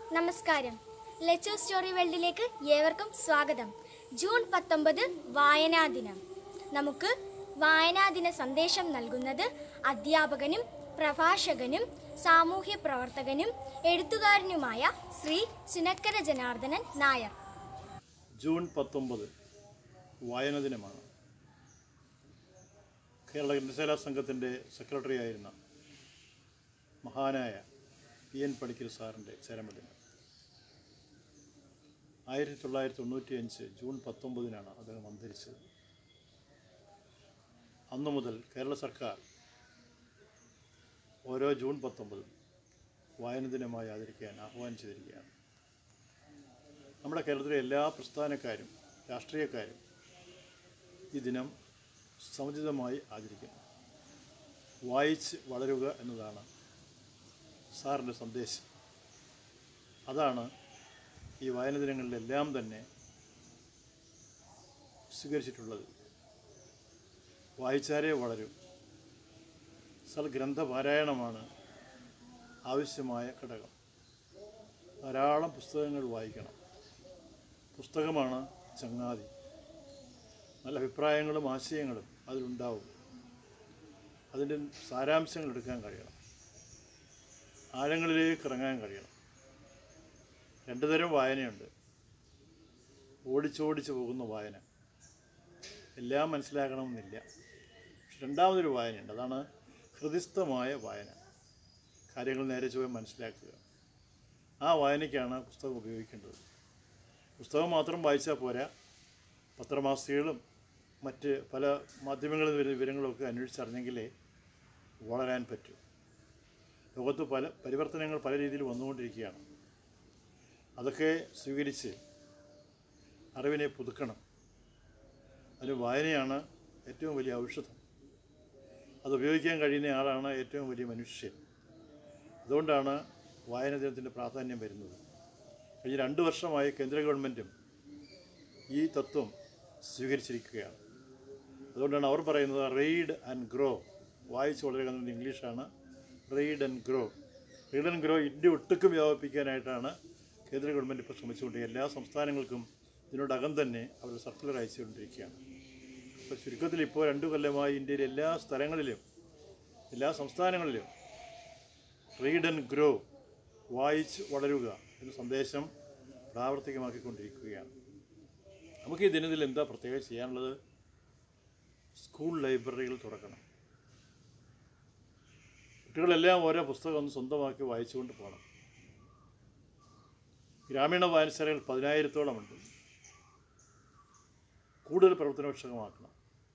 നമസ്കാരം ലെച്ചോ സ്റ്റോറി വേൾഡിലേക്ക് ഏവർക്കും സ്വാഗതം ജൂൺ പത്തൊമ്പത് വായനാ ദിനം നമുക്ക് വായനാ ദിന സന്ദേശം നൽകുന്നത് അധ്യാപകനും പ്രഭാഷകനും സാമൂഹ്യ പ്രവർത്തകനും എഴുത്തുകാരനുമായ ശ്രീ സുനക്കര ജനാർദ്ദനൻ നായർ ജൂൺ പത്തൊമ്പത് വായന ദിനമാണ് കേരള ഗ്രന്ഥശാല സംഘത്തിൻ്റെ സെക്രട്ടറി ആയിരുന്ന മഹാനായ പി എൻ പണിക്കർ സാറിൻ്റെ ചരമദിനം ആയിരത്തി തൊള്ളായിരത്തി തൊണ്ണൂറ്റി അഞ്ച് ജൂൺ പത്തൊമ്പതിനാണ് അദ്ദേഹം അന്തരിച്ചത് അന്നു മുതൽ കേരള സർക്കാർ ഓരോ ജൂൺ പത്തൊമ്പതും വായന ദിനമായി ആചരിക്കാൻ ആഹ്വാനിച്ചിരിക്കുകയാണ് നമ്മുടെ കേരളത്തിലെ എല്ലാ പ്രസ്ഥാനക്കാരും രാഷ്ട്രീയക്കാരും ഈ ദിനം സമുചിതമായി ആചരിക്കുന്നു വായിച്ച് വളരുക എന്നതാണ് സാറിൻ്റെ സന്ദേശം അതാണ് ഈ വായന ദിനങ്ങളിലെല്ലാം തന്നെ സ്വീകരിച്ചിട്ടുള്ളത് വായിച്ചാലേ വളരും സൽ ഗ്രന്ഥപാരായണമാണ് ആവശ്യമായ ഘടകം ധാരാളം പുസ്തകങ്ങൾ വായിക്കണം പുസ്തകമാണ് ചങ്ങാതി നല്ല അഭിപ്രായങ്ങളും ആശയങ്ങളും അതിലുണ്ടാവും അതിൻ്റെ സാരാംശങ്ങൾ എടുക്കാൻ കഴിയണം ആഴങ്ങളിലേക്ക് ഇറങ്ങാൻ കഴിയണം രണ്ടു തരം വായനയുണ്ട് ഓടിച്ചോടിച്ച് പോകുന്ന വായന എല്ലാം മനസ്സിലാക്കണമെന്നില്ല പക്ഷെ രണ്ടാമതൊരു വായനയുണ്ട് അതാണ് ഹൃദിസ്ഥമായ വായന കാര്യങ്ങൾ നേരെ ചൊവ്വേ മനസ്സിലാക്കുക ആ വായനയ്ക്കാണ് പുസ്തകം ഉപയോഗിക്കേണ്ടത് പുസ്തകം മാത്രം വായിച്ചാൽ പോരാ പത്രമാസികകളും മറ്റ് പല മാധ്യമങ്ങളിൽ നിന്ന് വരുന്ന വിവരങ്ങളൊക്കെ അന്വേഷിച്ചറിഞ്ഞെങ്കിലേ വളരാൻ പറ്റും ലോകത്ത് പല പരിവർത്തനങ്ങൾ പല രീതിയിൽ വന്നുകൊണ്ടിരിക്കുകയാണ് അതൊക്കെ സ്വീകരിച്ച് അറിവിനെ പുതുക്കണം അതിന് വായനയാണ് ഏറ്റവും വലിയ ഔഷധം അത് ഉപയോഗിക്കാൻ കഴിയുന്ന ആളാണ് ഏറ്റവും വലിയ മനുഷ്യൻ അതുകൊണ്ടാണ് വായന ദിനത്തിൻ്റെ പ്രാധാന്യം വരുന്നത് കഴിഞ്ഞ രണ്ട് വർഷമായി കേന്ദ്ര ഗവൺമെൻറ്റും ഈ തത്വം സ്വീകരിച്ചിരിക്കുകയാണ് അതുകൊണ്ടാണ് അവർ പറയുന്നത് റീഡ് ആൻഡ് ഗ്രോ വായിച്ച് വളരുക എന്നത് ഇംഗ്ലീഷാണ് read and grow read and grow India ഒട്ടുക്കും വ്യാപിപ്പിക്കാനായിട്ടാണ് കേന്ദ്ര ഗവൺമെൻറ് ഇപ്പോൾ ശ്രമിച്ചുകൊണ്ടിരിക്കുക എല്ലാ സംസ്ഥാനങ്ങൾക്കും ഇതിനോടകം തന്നെ അവർ സർക്കുലർ അയച്ചുകൊണ്ടിരിക്കുകയാണ് അപ്പോൾ ചുരുക്കത്തിൽ ഇപ്പോൾ രണ്ടു കൊല്ലമായി ഇന്ത്യയിലെ എല്ലാ സ്ഥലങ്ങളിലും എല്ലാ സംസ്ഥാനങ്ങളിലും റീഡ് ആൻഡ് ഗ്രോ വായിച്ച് വളരുക എന്ന സന്ദേശം പ്രാവർത്തികമാക്കിക്കൊണ്ടിരിക്കുകയാണ് നമുക്ക് ഈ ദിനത്തിൽ എന്താ പ്രത്യേകം ചെയ്യാനുള്ളത് സ്കൂൾ ലൈബ്രറികൾ തുറക്കണം കുട്ടികളെല്ലാം ഓരോ പുസ്തകം ഒന്ന് സ്വന്തമാക്കി വായിച്ചുകൊണ്ട് പോകണം ഗ്രാമീണ വായനശാലകൾ പതിനായിരത്തോളമുണ്ട് കൂടുതൽ പ്രവർത്തനക്ഷമമാക്കണം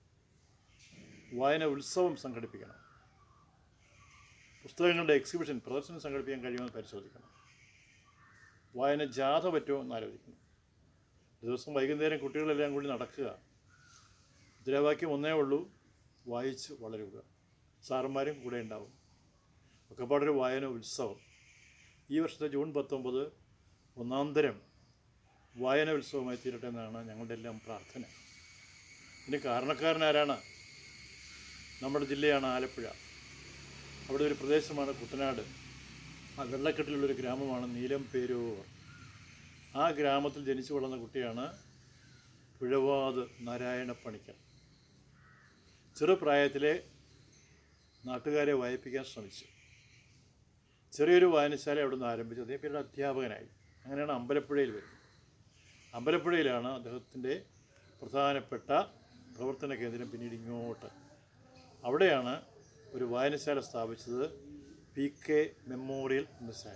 വായന ഉത്സവം സംഘടിപ്പിക്കണം പുസ്തകങ്ങളുടെ എക്സിബിഷൻ പ്രദർശനം സംഘടിപ്പിക്കാൻ കഴിയുമെന്ന് പരിശോധിക്കണം വായന ജാഥ പറ്റുമോ എന്ന് ആലോചിക്കണം ഒരു ദിവസം വൈകുന്നേരം കുട്ടികളെല്ലാം കൂടി നടക്കുക മുദ്രാവാക്യം ഒന്നേ ഉള്ളൂ വായിച്ച് വളരുക സാറന്മാരും കൂടെ ഉണ്ടാവും ഒക്കെ പാടൊരു വായന ഉത്സവം ഈ വർഷത്തെ ജൂൺ പത്തൊമ്പത് ഒന്നാന്തരം വായന ഉത്സവമായി തീരട്ടെ എന്നാണ് ഞങ്ങളുടെ എല്ലാം പ്രാർത്ഥന ഇതിന് കാരണക്കാരനാരാണ് നമ്മുടെ ജില്ലയാണ് ആലപ്പുഴ അവിടെ ഒരു പ്രദേശമാണ് കുട്ടനാട് ആ വെള്ളക്കെട്ടിലുള്ളൊരു ഗ്രാമമാണ് നീലം പേരൂർ ആ ഗ്രാമത്തിൽ ജനിച്ചു വളർന്ന കുട്ടിയാണ് പുഴവാത് നാരായണ പണിക്കർ ചെറുപ്രായത്തിലെ നാട്ടുകാരെ വായിപ്പിക്കാൻ ശ്രമിച്ചു ചെറിയൊരു വായനശാല അവിടെ നിന്ന് ആരംഭിച്ചു അദ്ദേഹം പിന്നീട് അധ്യാപകനായി അങ്ങനെയാണ് അമ്പലപ്പുഴയിൽ വരുന്നത് അമ്പലപ്പുഴയിലാണ് അദ്ദേഹത്തിൻ്റെ പ്രധാനപ്പെട്ട പ്രവർത്തന കേന്ദ്രം പിന്നീട് ഇങ്ങോട്ട് അവിടെയാണ് ഒരു വായനശാല സ്ഥാപിച്ചത് പി കെ മെമ്മോറിയൽ ഗ്രന്ഥശാല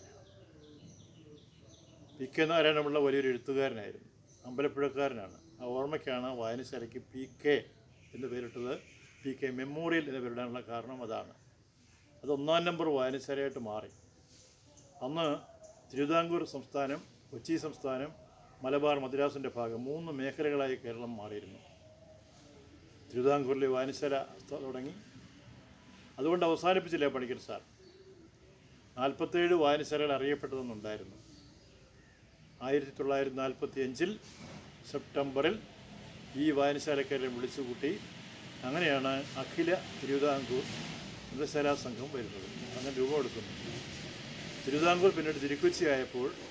പി കെ നാരായണപിള്ള വലിയൊരു എഴുത്തുകാരനായിരുന്നു അമ്പലപ്പുഴക്കാരനാണ് ആ ഓർമ്മയ്ക്കാണ് വായനശാലയ്ക്ക് പി കെ എന്ന് പേരിട്ടത് പി കെ മെമ്മോറിയൽ എന്ന് പേരിടാനുള്ള കാരണം അതാണ് അത് ഒന്നാം നമ്പർ വായനശാലയായിട്ട് മാറി അന്ന് തിരുവിതാംകൂർ സംസ്ഥാനം കൊച്ചി സംസ്ഥാനം മലബാർ മദ്രാസിൻ്റെ ഭാഗം മൂന്ന് മേഖലകളായി കേരളം മാറിയിരുന്നു തിരുവിതാംകൂറിലെ വായനശാല ത- തുടങ്ങി അതുകൊണ്ട് അവസാനിപ്പിച്ചില്ല പണിക്കർ സാർ നാൽപ്പത്തേഴ് വായനശാലകൾ അറിയപ്പെട്ടതെന്നുണ്ടായിരുന്നു ആയിരത്തി തൊള്ളായിരത്തി നാൽപ്പത്തി അഞ്ചിൽ സെപ്റ്റംബറിൽ ഈ വായനശാലക്കാരെ വിളിച്ചുകൂട്ടി അങ്ങനെയാണ് അഖില തിരുവിതാംകൂർ ഗ്രന്ഥശാലാ സംഘം വരുന്നത് അങ്ങനെ രൂപമെടുക്കുന്നു തിരുവിതാംകൂർ പിന്നീട് തിരുക്കൊച്ചി ആയപ്പോൾ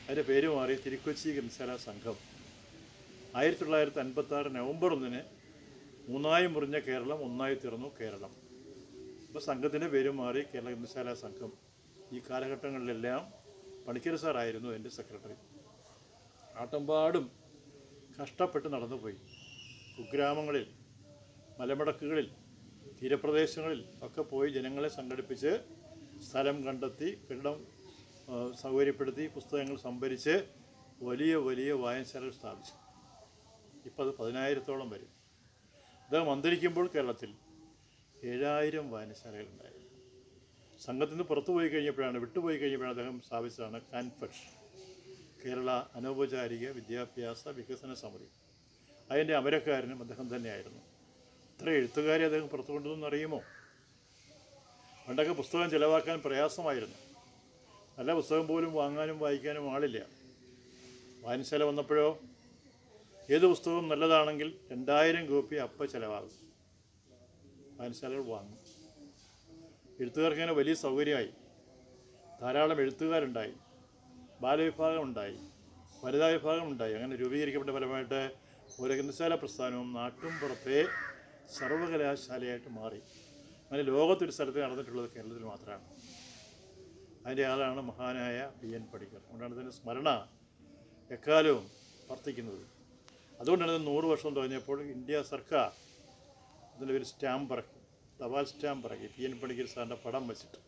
അതിൻ്റെ പേര് മാറി തിരുക്കൊച്ചി ഗ്രന്ഥശാല സംഘം ആയിരത്തി തൊള്ളായിരത്തി അൻപത്തി ആറ് നവംബർ ഒന്നിന് മൂന്നായി മുറിഞ്ഞ കേരളം ഒന്നായി തീർന്നു കേരളം അപ്പോൾ സംഘത്തിൻ്റെ പേര് മാറി കേരള ഗ്രന്ഥശാല സംഘം ഈ കാലഘട്ടങ്ങളിലെല്ലാം പണിക്കർ സാറായിരുന്നു എൻ്റെ സെക്രട്ടറി ആട്ടമ്പാടും കഷ്ടപ്പെട്ട് നടന്നുപോയി കുഗ്രാമങ്ങളിൽ മലമടക്കുകളിൽ തീരപ്രദേശങ്ങളിൽ ഒക്കെ പോയി ജനങ്ങളെ സംഘടിപ്പിച്ച് സ്ഥലം കണ്ടെത്തി കെട്ടിടം ആ, സൗകര്യപ്പെടുത്തി പുസ്തകങ്ങൾ സംഭരിച്ച് വലിയ വലിയ വായനശാലകൾ സ്ഥാപിച്ചു ഇപ്പോൾ അത് പതിനായിരത്തോളം വരും അദ്ദേഹം അന്തരിക്കുമ്പോൾ കേരളത്തിൽ ഏഴായിരം വായനശാലകളുണ്ടായിരുന്നു സംഘത്തിൽ നിന്ന് പുറത്തു പോയി കഴിഞ്ഞപ്പോഴാണ് വിട്ടുപോയി കഴിഞ്ഞപ്പോഴാണ് അദ്ദേഹം സ്ഥാപിച്ചതാണ് കാൻഫെഷ് കേരള അനൗപചാരിക വിദ്യാഭ്യാസ വികസന സമിതി അതിൻ്റെ അമരക്കാരനും അദ്ദേഹം തന്നെയായിരുന്നു ഇത്ര എഴുത്തുകാരെ അദ്ദേഹം പുറത്തു കൊണ്ടുവന്നു അറിയുമോ പണ്ടൊക്കെ പുസ്തകം ചിലവാക്കാൻ പ്രയാസമായിരുന്നു നല്ല പുസ്തകം പോലും വാങ്ങാനും വായിക്കാനും ആളില്ല വായനശാല വന്നപ്പോഴോ ഏത് പുസ്തകവും നല്ലതാണെങ്കിൽ രണ്ടായിരം കോപ്പി അപ്പം ചിലവാകും വായനശാലകൾ വാങ്ങും എഴുത്തുകാർക്ക് അങ്ങനെ വലിയ സൗകര്യമായി ധാരാളം എഴുത്തുകാരുണ്ടായി ബാലവിഭാഗം ഉണ്ടായി വനിതാ വിഭാഗം ഉണ്ടായി അങ്ങനെ രൂപീകരിക്കപ്പെട്ട ഫലമായിട്ട് ഒരു ഗ്രന്ഥശാല പ്രസ്ഥാനവും നാട്ടും പുറത്തെ സർവകലാശാലയായിട്ട് മാറി അങ്ങനെ ലോകത്തൊരു സ്ഥലത്ത് നടന്നിട്ടുള്ളത് കേരളത്തിൽ മാത്രമാണ് അതിൻ്റെ ആളാണ് മഹാനായ പി എൻ പണിക്കർ അതുകൊണ്ടാണ് ഇതിൻ്റെ സ്മരണ എക്കാലവും വർത്തിക്കുന്നത് അതുകൊണ്ടാണ് ഇത് നൂറ് വർഷം തുടങ്ങിയപ്പോൾ ഇന്ത്യ സർക്കാർ ഇതിൻ്റെ ഒരു സ്റ്റാമ്പ് ഇറക്കി തപാൽ സ്റ്റാമ്പ് ഇറക്കി പി എൻ പണിക്കർ സാറിൻ്റെ പടം വെച്ചിട്ട്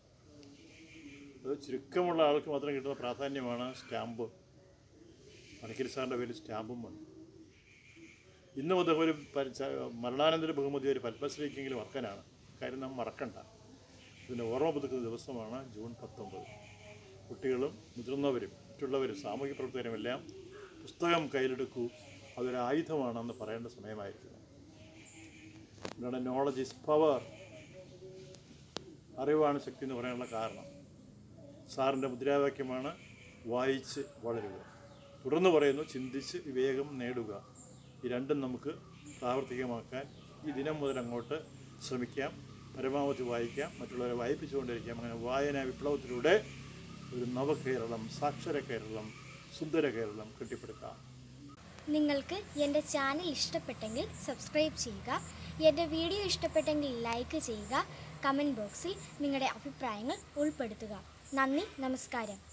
അത് ചുരുക്കമുള്ള ആൾക്ക് മാത്രം കിട്ടുന്ന പ്രാധാന്യമാണ് സ്റ്റാമ്പ് പണിക്കർ സാറിൻ്റെ പേരിൽ സ്റ്റാമ്പും വന്നു ഇന്നും അദ്ദേഹം ഒരു പരി- ച- മരണാനന്തര ബഹുമതി ഒരു പത്മശ്രീക്കെങ്കിലും അർഹനാണ് കാര്യം നാം മറക്കണ്ട ഇതിൻ്റെ ഓർമ്മ പുതുക്കുന്ന ദിവസമാണ് ജൂൺ പത്തൊമ്പത് കുട്ടികളും മുതിർന്നവരും മറ്റുള്ളവരും സാമൂഹ്യ പ്രവർത്തകരും എല്ലാം പുസ്തകം കയ്യിലെടുക്കൂ അതൊരു ആയുധമാണെന്ന് പറയേണ്ട സമയമായിരിക്കുന്നു എന്താണ് നോളജ് ഇസ് പവർ അറിവാണ് ശക്തി എന്ന് പറയാനുള്ള കാരണം സാറിൻ്റെ മുദ്രാവാക്യമാണ് വായിച്ച് വളരുക തുടർന്ന് പറയുന്നു ചിന്തിച്ച് വിവേകം നേടുക ഈ രണ്ടും നമുക്ക് പ്രാവർത്തികമാക്കാൻ ഈ ദിനം മുതൽ അങ്ങോട്ട് ശ്രമിക്കാം പരമാവധി വായിക്കാം മറ്റുള്ളവരെ വായിപ്പിച്ചുകൊണ്ടിരിക്കാം അങ്ങനെ വായന വിപ്ലവത്തിലൂടെ ഒരു നവകേരളം സാക്ഷര കേരളം സുന്ദര കേരളം കെട്ടിപ്പടുക്കാം നിങ്ങൾക്ക് എൻ്റെ ചാനൽ ഇഷ്ടപ്പെട്ടെങ്കിൽ സബ്സ്ക്രൈബ് ചെയ്യുക എൻ്റെ വീഡിയോ ഇഷ്ടപ്പെട്ടെങ്കിൽ ലൈക്ക് ചെയ്യുക കമൻറ്റ് ബോക്സിൽ നിങ്ങളുടെ അഭിപ്രായങ്ങൾ ഉൾപ്പെടുത്തുക നന്ദി നമസ്കാരം